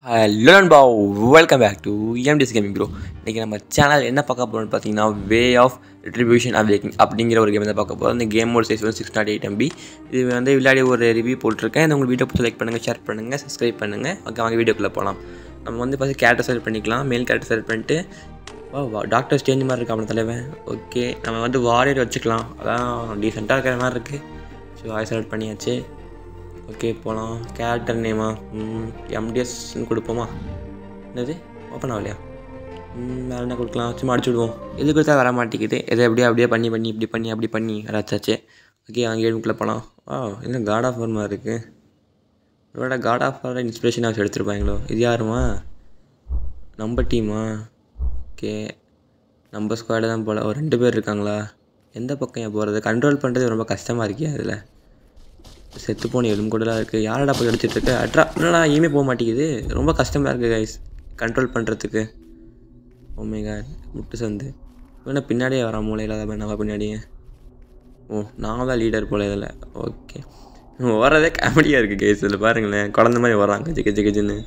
hello நண்பா welcome back to MDS gaming bro இன்றைக்கி நம்ம சேனல் என்ன பார்க்க போகிறோம்னு பார்த்தீங்கன்னா வே ஆஃப் ரிட்ரிபியூஷன் அவேக்கிங் அப்படிங்கிற ஒரு கேம் தான் பார்க்க போகிறோம் இந்த கேமோட சைஸ் வந்து சிக்ஸ் நாட் எயிட் எம்பி இது வந்து விளையாடி ஒரு ரிவ்யூ போட்டிருக்கேன் இந்த உங்களுக்கு வீடியோ பிடிச்சி லைக் பண்ணுங்கள் ஷேர் பண்ணுங்கள் சப்ஸ்கிரைப் பண்ணுங்கள் ஓகே வாங்க வீடியோக்குள்ளே போகலாம் நம்ம வந்து ஃபஸ்ட்டு கேரக்டர் செலக்ட் பண்ணிக்கலாம் மேல் கேரக்டர் செலக்ட் பண்ணிட்டு ஓ வா டாக்டர் ஸ்டேஞ்ச் மாதிரி இருக்கா அவன தலைவன் ஓகே நம்ம வந்து வாரியர் வச்சுக்கலாம் அதான் டீசெண்டாக இருக்கிற மாதிரி இருக்குது ஸோ அதை செலக்ட் பண்ணியாச்சு ஓகே போகலாம் கேரக்டர் நேமா எம்டிஎஸ்ன்னு கொடுப்போமா என்னது ஓப்பன் ஆகலையா ம், வேறு என்ன கொடுக்கலாம் சும்மா அடிச்சு விடுவோம் எது கொடுத்தா வர மாட்டேங்குது எதை அப்படியே அப்படியே பண்ணி பண்ணி இப்படி பண்ணி அப்படி பண்ணி வராச்சாச்சு ஓகே அங்கே கேமுக்குள்ளே போகலாம் ஆ என்ன காட் ஆஃப் மாதிரி இருக்குது ஒருவேளை காட் ஆஃப் வார் இன்ஸ்பிரேஷனாக எடுத்துருப்பாங்களோ இது யாருமா நம்ம டீமா ஓகே நம்ம ஸ்குவாடு தான் போல் ஒரு ரெண்டு பேர் இருக்காங்களா எந்த பக்கம் ஏன் போகிறது கண்ட்ரோல் பண்ணுறது ரொம்ப கஷ்டமாக இருக்கே அதில் செத்து போன எலும்பு கூடலாம் இருக்குது யாரடா போய் அடிச்சிட்டு இருக்க அட்ரா என்னடா எங்கேயுமே போக மாட்டேங்குது ரொம்ப கஷ்டமாக இருக்குது கைஸ் கண்ட்ரோல் பண்ணுறதுக்கு ஓமேகா முட்டு சந்து இவனை பின்னாடியே வரான் மூலையில் தான் நம்ம பின்னாடியே ஓ நான் தான் லீடர் போல இதில் ஓகே ஓரதே காமெடியாக இருக்குது கைஸ் இதில் பாருங்களேன் குழந்த மாதிரி வரான் கஜி கஜி கஜின்னு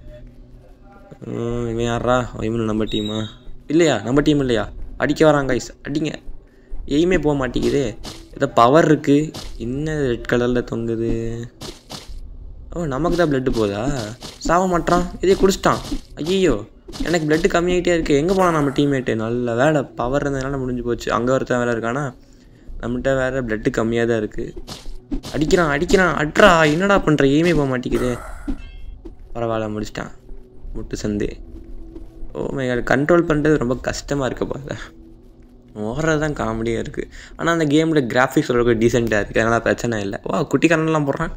ம், இவன் யாரா இவனு நம்ம டீமா இல்லையா நம்ம டீம் இல்லையா அடிக்க வராங்க கைஸ் அடிங்க எய்மே போக மாட்டேங்குதே ஏதோ பவர் இருக்குது என்ன ரெட் கலரில் தொங்குது ஓ நமக்கு தான் பிளட்டு போதா சாவ மாட்டான் இதே குடிச்சிட்டான் ஐயோ எனக்கு பிளட்டு கம்மியாகிட்டே இருக்குது எங்கே போனான் நம்ம டீம்மேட்டு நல்ல வேலை பவர் இருந்ததுனால முடிஞ்சு போச்சு அங்கே ஒருத்தன் வேலை இருக்கானா நம்மகிட்ட வேறு பிளட்டு கம்மியாக தான் இருக்குது அடிக்கிறான் அடிக்கிறான் அட்ரா என்னடா பண்ணுற எய்மே போக மாட்டேங்குதே பரவாயில்ல முடிச்சிட்டான் முட்டு சந்து ஓ மை கண்ட்ரோல் பண்ணுறது ரொம்ப கஷ்டமாக இருக்க போதா ஓடுறது தான் காமெடியாக இருக்குது ஆனால் அந்த கேமில் கிராஃபிக்ஸ் ஓரளவுக்கு டீசெண்டாக இருக்குது அதனால் பிரச்சனை இல்லை வா குட்டி கண்ணெல்லாம் போடுறான்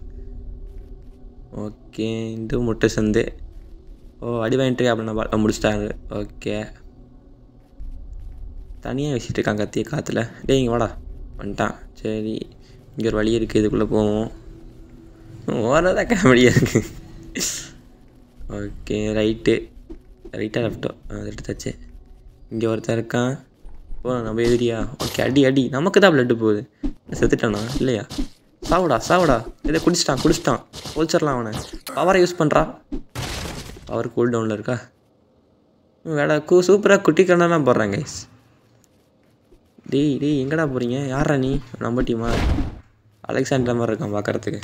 ஓகே இது முட்டை சந்து ஓ அடி வாங்கிட்டு அப்படின்னு முடிச்சிட்டாரு ஓகே தனியாக வச்சுட்டு இருக்கான் கத்திய காற்றுல டேய் இங்கே வாடா வந்துட்டான் சரி இங்கே ஒரு வழி இருக்குது இதுக்குள்ளே போவோம் ஓரதான் காமெடியாக இருக்குது ஓகே ரைட்டு ரைட்டாக லெஃப்ட்டோ அது எடுத்தாச்சு இங்கே ஒருத்தன் இருக்கான் ஓ நம்ம எதிரியா ஓகே அடி அடி நமக்கு தான் பிளட்டு போகுது செத்துட்டானா இல்லையா சாவுடா சாவுடா இதை குடிச்சிட்டான் குடிச்சிட்டான் ஒழிச்சிடலாம் அவனை பவரை யூஸ் பண்ணுறா பவர் கூல் டவுனில் இருக்கா வேலை கூ சூப்பராக குட்டி கண்ணெல்லாம் போடுறாங்க கைஸ் டேய் டேய் எங்கடா போகிறீங்க யாரா நீ நம்ம டீமா அலெக்சாண்டர் மாதிரி இருக்கான் பார்க்குறதுக்கு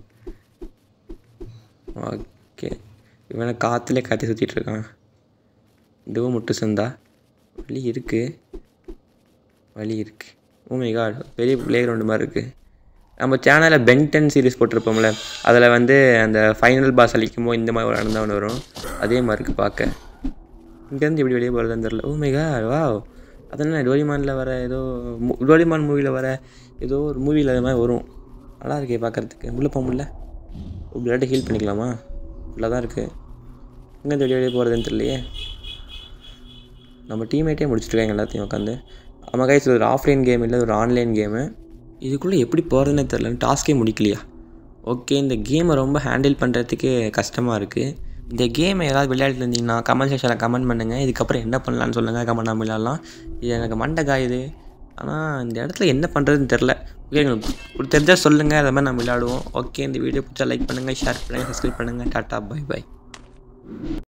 ஓகே இவனை காற்றுலே காற்றி சுற்றிட்டு இருக்கான் இதுவும் முட்டு சந்தா வழி இருக்குது வழி இருக்குது ஓமை காட் பெரிய ப்ளே கிரவுண்டு மாதிரி இருக்குது நம்ம சேனலில் பென்டன் சீரிஸ் போட்டிருப்போம்ல அதில் வந்து அந்த ஃபைனல் பாஸ் அழிக்கும்போது இந்த மாதிரி ஒரு இடம் தான் ஒன்று வரும் அதே மாதிரி இருக்குது பார்க்க இங்கேருந்து எப்படி வெளியே போகிறதுன்னு தெரில ஓமை காட் வா அதெல்லாம் டோரிமானில் வர ஏதோ மு- டோரிமான் மூவியில் வர ஏதோ ஒரு மூவியில் அது மாதிரி வரும் நல்லா இருக்கே பார்க்குறதுக்கு உள்ளே போக முடியல பிளட்டை ஹீல் பண்ணிக்கலாமா உள்ளே தான் இருக்குது எங்கேருந்து வெளியே வெளியே போகிறதுன்னு தெரியலையே நம்ம டீம்மேட்டே முடிச்சிட்ருக்காங்க எல்லாத்தையும் உட்காந்து நம்ம கைஸ் ஒரு ஆஃப்லைன் கேம் இல்லை ஒரு ஆன்லைன் கேமு இதுக்குள்ளே எப்படி போகிறதுனே தெரில டாஸ்க்கே முடிக்கலையா ஓகே இந்த கேமை ரொம்ப ஹேண்டில் பண்ணுறதுக்கு கஷ்டமாக இருக்குது இந்த கேமை ஏதாவது விளையாடிட்டு இருந்தீங்கன்னா கமெண்ட் செக்ஷனில் கமெண்ட் பண்ணுங்கள் இதுக்கப்புறம் என்ன பண்ணலான்னு சொல்லுங்கள் கமெண்ட் நம்ம விளையாடலாம் இது எனக்கு மண்டை காயுது ஆனால் இந்த இடத்துல என்ன பண்ணுறதுன்னு தெரில ஓகே உங்களுக்கு தெரிஞ்சால் சொல்லுங்கள் அதை மாதிரி நம்ம விளையாடுவோம் ஓகே இந்த வீடியோ பிடிச்சா லைக் பண்ணுங்கள் ஷேர் பண்ணுங்கள் சப்ஸ்கிரைப் பண்ணுங்கள் டாட்டா பை பை